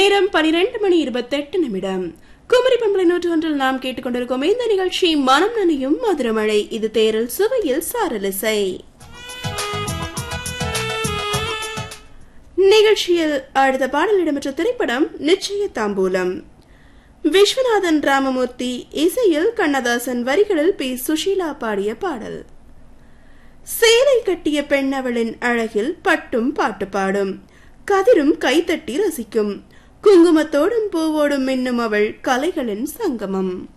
நேரம் பனிரெண்டு மணி இருபத்தெட்டு நிமிடம் குமரி பண்பலை நூற்று ஒன்றில் நாம் கேட்டுக்கொண்டிருக்கும் இந்த நிகழ்ச்சி மனம் நனையும் மதுரமழை இது தேரல் சுவையில் சாரலிசை நிகழ்ச்சியில் அடுத்த பாடல் இடம்பெற்ற திரைப்படம் நிச்சய தாம்பூலம் விஸ்வநாதன் ராமமூர்த்தி இசையில் கண்ணதாசன் வரிகளில் பி சுஷீலா பாடிய பாடல் சேலை கட்டிய பெண்ணவளின் அழகில் பட்டும் பாட்டு பாடும் கதிரும் கைத்தட்டி ரசிக்கும் குங்குமத்தோடும் பூவோடும் மின்னும் அவள் கலைகளின் சங்கமம்